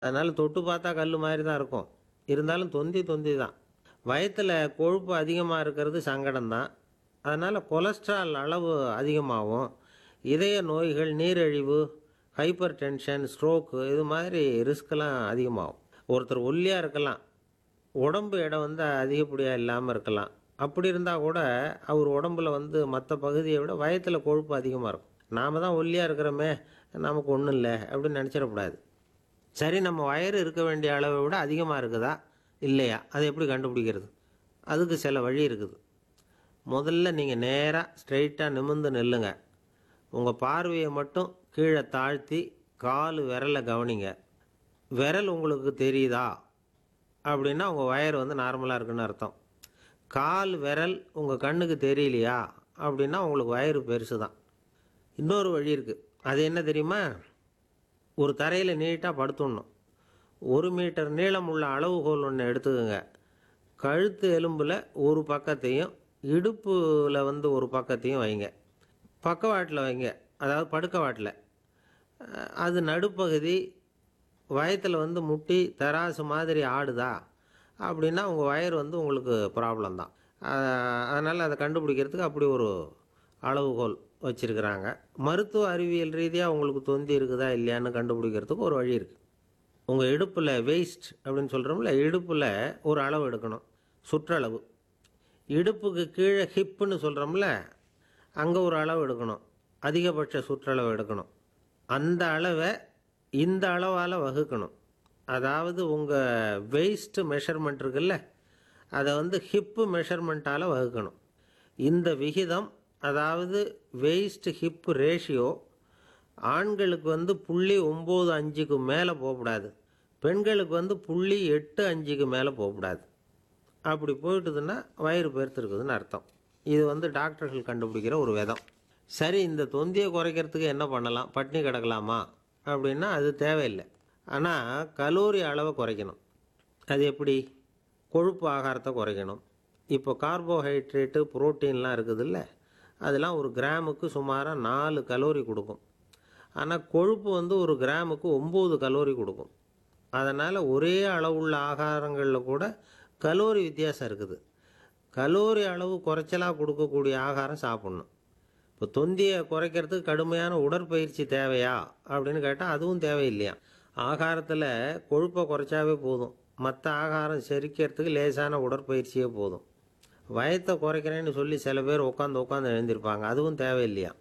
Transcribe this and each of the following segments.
அதனால் தொட்டு பார்த்தா கல் மாதிரி தான் இருக்கும் இருந்தாலும் தொந்தி தொந்தி தான் வயத்தில் கொழுப்பு அதிகமாக இருக்கிறது சங்கடம்தான் அதனால் கொலஸ்ட்ரால் அளவு அதிகமாகும் இதய நோய்கள் நீரிழிவு ஹைப்பர் டென்ஷன் ஸ்ட்ரோக்கு இது மாதிரி ரிஸ்க்கெல்லாம் அதிகமாகும் ஒருத்தர் ஒல்லியாக இருக்கலாம் உடம்பு எடை வந்து அதிகப்படியாக இல்லாமல் இருக்கலாம் அப்படி இருந்தால் கூட அவர் உடம்புல வந்து மற்ற பகுதியை விட வயத்தில் கொழுப்பு அதிகமாக இருக்கும் நாம் தான் ஒல்லியாக இருக்கிறோமே நமக்கு ஒன்றும் இல்லை அப்படின்னு நினச்சிடக்கூடாது சரி நம்ம வயறு இருக்க வேண்டிய அளவை விட அதிகமாக இருக்குதா இல்லையா அதை எப்படி கண்டுபிடிக்கிறது அதுக்கு சில வழி இருக்குது முதல்ல நீங்கள் நேராக ஸ்ட்ரைட்டாக நிமிர்ந்து நில்லுங்க உங்கள் பார்வையை மட்டும் கீழே தாழ்த்தி கால் விரலை கவனிங்க விரல் உங்களுக்கு தெரியுதா அப்படின்னா உங்கள் வயர் வந்து நார்மலாக இருக்குன்னு அர்த்தம் கால் விரல் உங்கள் கண்ணுக்கு தெரியலையா அப்படின்னா உங்களுக்கு வயிறு பெருசு தான் இன்னொரு வழி இருக்குது அது என்ன தெரியுமா ஒரு தரையில் நீட்டாக படுத்துடணும் ஒரு மீட்டர் நீளம் உள்ள அளவுகோல் ஒன்று எடுத்துக்கோங்க கழுத்து எலும்பில் ஒரு பக்கத்தையும் இடுப்பில் வந்து ஒரு பக்கத்தையும் வைங்க பக்கவாட்டில் வைங்க அதாவது படுக்கவாட்டில் அஹ், அது நடுப்பகுதி வயத்தில் வந்து முட்டி தராசு மாதிரி ஆடுதா அப்படின்னா உங்கள் வயர் வந்து உங்களுக்கு ப்ராப்ளம் தான் அதனால் அதை கண்டுபிடிக்கிறதுக்கு அப்படி ஒரு அளவுகோல் வச்சுருக்கிறாங்க மருத்துவ அறிவியல் ரீதியாக உங்களுக்கு தொந்தி இருக்குதா இல்லையான்னு கண்டுபிடிக்கிறதுக்கு ஒரு வழி இருக்குது உங்கள் இடுப்பில் வெயிஸ்ட் அப்படின்னு சொல்கிறோம்ல இடுப்பில் ஒரு அளவு எடுக்கணும் சுற்றளவு இடுப்புக்கு கீழே ஹிப்புன்னு சொல்கிறோம்ல அங்கே ஒரு அளவு எடுக்கணும் அதிகபட்ச சுற்றளவு எடுக்கணும் அந்த அளவை இந்த அளவால் வகுக்கணும் அதாவது உங்கள் வெயிஸ்ட் மெஷர்மெண்ட் இருக்குல்ல அதை வந்து ஹிப்பு மெஷர்மெண்ட்டால் வகுக்கணும் இந்த விகிதம் அதாவது வெயிஸ்ட் ஹிப் ரேஷியோ ஆண்களுக்கு வந்து புள்ளி ஒம்பது அஞ்சுக்கு மேலே போகக்கூடாது பெண்களுக்கு வந்து புள்ளி எட்டு அஞ்சுக்கு மேலே போகக்கூடாது அப்படி போயிட்டுதுன்னா வயிறு பெருத்திருக்குதுன்னு அர்த்தம் இது வந்து டாக்டர்கள் கண்டுபிடிக்கிற ஒரு விதம் சரி இந்த தொந்தியை குறைக்கிறதுக்கு என்ன பண்ணலாம் பட்னி கிடக்கலாமா அப்படின்னா அது தேவையில்லை ஆனால் கலோரி அளவை குறைக்கணும் அது எப்படி கொழுப்பு ஆகாரத்தை குறைக்கணும் இப்போ கார்போஹைட்ரேட்டு புரோட்டீன்லாம் இருக்குதுல்ல அதெல்லாம் ஒரு கிராமுக்கு சுமாராக நாலு கலோரி கொடுக்கும் ஆனால் கொழுப்பு வந்து ஒரு கிராமுக்கு ஒம்பது கலோரி கொடுக்கும் அதனால் ஒரே அளவுள்ள ஆகாரங்களில் கூட கலோரி வித்தியாசம் இருக்குது கலோரி அளவு குறைச்சலாக கொடுக்கக்கூடிய ஆகாரம் சாப்பிட்ணும் இப்போ தொந்தியை குறைக்கிறதுக்கு கடுமையான உடற்பயிற்சி தேவையா அப்படின்னு கேட்டால் அதுவும் தேவையில்லையா ஆகாரத்தில் கொழுப்பை குறைச்சாவே போதும் மற்ற ஆகாரம் செரிக்கிறதுக்கு லேசான உடற்பயிற்சியே போதும் வயத்தை குறைக்கிறேன்னு சொல்லி சில பேர் உட்காந்து உட்காந்து எழுந்திருப்பாங்க அதுவும் தேவையில்லையா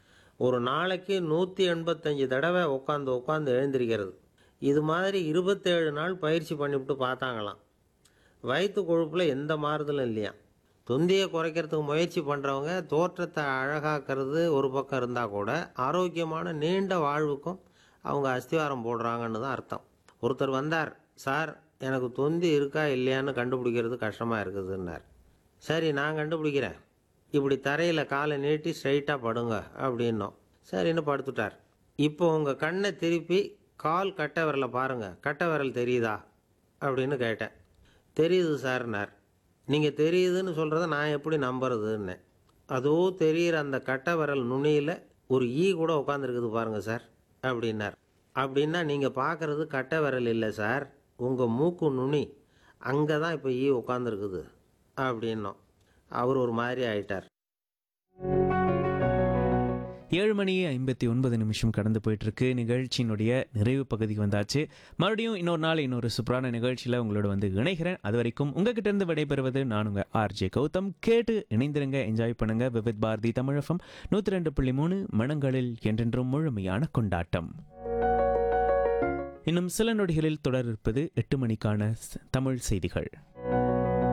ஒரு நாளைக்கு நூற்றி எண்பத்தஞ்சு தடவை உட்காந்து உட்காந்து எழுந்திருக்கிறது இது மாதிரி இருபத்தேழு நாள் பயிற்சி பண்ணிவிட்டு பார்த்தாங்களாம் வயிற்று கொழுப்பில் எந்த மாறுதலும் இல்லையா தொந்தியை குறைக்கிறதுக்கு முயற்சி பண்ணுறவங்க தோற்றத்தை அழகாக்கிறது ஒரு பக்கம் இருந்தால் கூட ஆரோக்கியமான நீண்ட வாழ்வுக்கும் அவங்க அஸ்திவாரம் போடுறாங்கன்னு தான் அர்த்தம் ஒருத்தர் வந்தார் சார் எனக்கு தொந்தி இருக்கா இல்லையான்னு கண்டுபிடிக்கிறது கஷ்டமாக இருக்குதுன்னார் சரி நான் கண்டுபிடிக்கிறேன் இப்படி தரையில் காலை நீட்டி ஸ்ட்ரைட்டாக படுங்க அப்படின்னோம் சரின்னு படுத்துட்டார் இப்போ உங்கள் கண்ணை திருப்பி கால் கட்டை விரலை பாருங்கள் கட்டை விரல் தெரியுதா அப்படின்னு கேட்டேன் தெரியுது சார்னார் நீங்கள் தெரியுதுன்னு சொல்கிறத நான் எப்படி நம்புறதுன்னு அதோ தெரிகிற அந்த கட்டை விரல் நுனியில் ஒரு ஈ கூட உட்காந்துருக்குது பாருங்கள் சார் அப்படின்னார் அப்படின்னா நீங்கள் பார்க்குறது கட்டை விரல் இல்லை சார் உங்கள் மூக்கு நுனி அங்கே தான் இப்போ ஈ உட்காந்துருக்குது அப்படின்னோம் அவர் ஒரு மாதிரி ஆயிட்டார் ஏழு மணி ஐம்பத்தி ஒன்பது நிமிஷம் கடந்து போயிட்டு இருக்கு நிகழ்ச்சியினுடைய நிறைவு பகுதிக்கு வந்தாச்சு மறுபடியும் இன்னொரு நாள் இன்னொரு சூப்பரான நிகழ்ச்சியில் உங்களோட வந்து இணைகிறேன் அது வரைக்கும் உங்ககிட்ட இருந்து விடைபெறுவது நான் உங்க ஆர்ஜே கௌதம் கேட்டு இணைந்திருங்க என்ஜாய் பண்ணுங்க விவித் பாரதி தமிழகம் நூற்றி ரெண்டு புள்ளி மூணு மனங்களில் என்றென்றும் முழுமையான கொண்டாட்டம் இன்னும் சில நொடிகளில் தொடர் இருப்பது எட்டு மணிக்கான ஸ்- தமிழ் செய்திகள்